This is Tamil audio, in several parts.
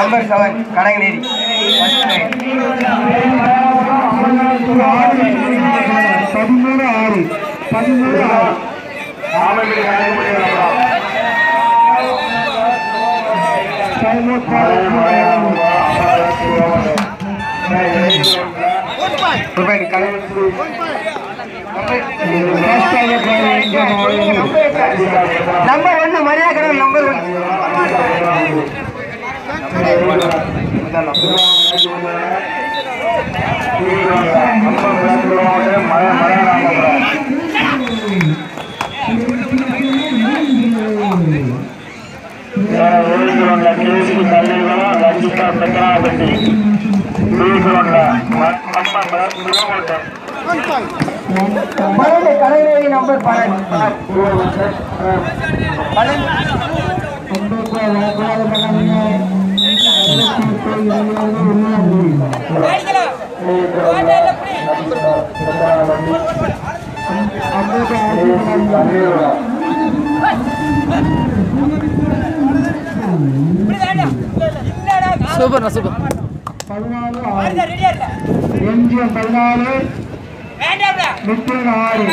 நம்பர் செவன் கடங்கநேரி பதிமூணு ஆறு பதிமூணு ஆறு குர்பானி கடை நம்பர் ஒன்று மரியா கடவுள் நம்பர் ஒன்று பன்னெண்டு கடங்கநேரி நம்பர் பன்னெண்டு பன்னெண்டு சூப்பர்ண்ணா சூப்பர் பதினாலு ஆறு எம்ஜிஎம் பதினாலு முப்பது ஆறு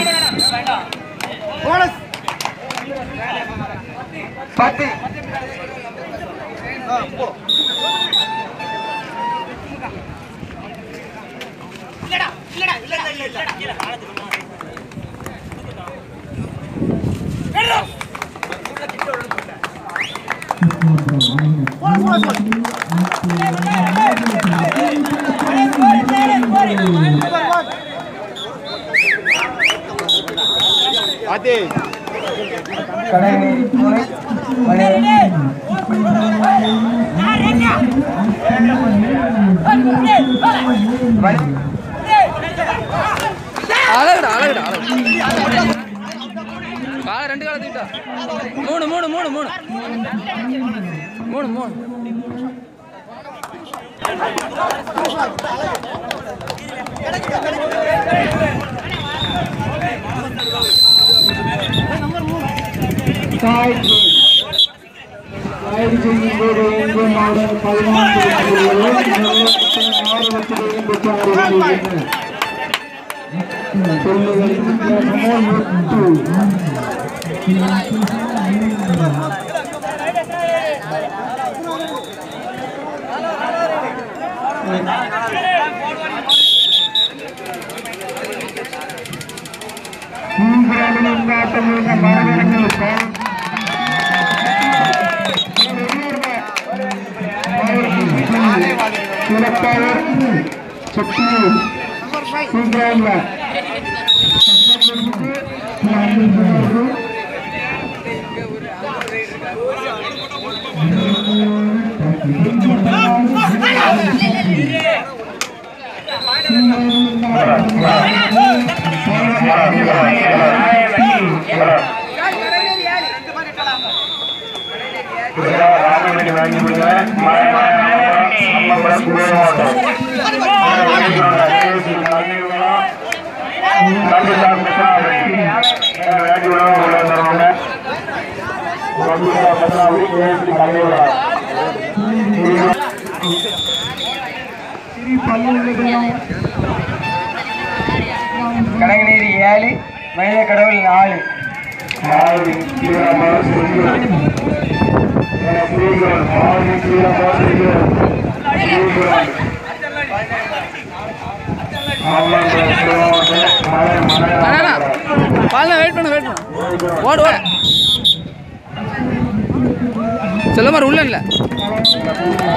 பத்து கடங்கநேரி மூணு பன்னிரெண்டு மணி அழகுடா அழகுடா அழகு காலை ரெண்டு காலை தூக்கிட்டா மூணு மூணு மூணு மூணு மூணு மூணு தாய்க்கு தாய்க்கு செய்யும் போது எங்கும் மாவட்டம் பதினான்கு ஆர்வத்தில் பெற்றார்கள் சொல்லுகள் வித்தியாசமோ எட்டு மூன்றாவது உண்டாட்டமுள்ள மரபணங்கள் சிறப்பாக சக்தியில் மூன்றாவது கடங்கநேரி ஏழு மனித கடவுள் நாலு அண்ணா பாலண்ணா வெயிட் பண்ண வெயிட் பண்ண ஓடு ஓடு சொல்ல மாதிரி உள்ள இல்லை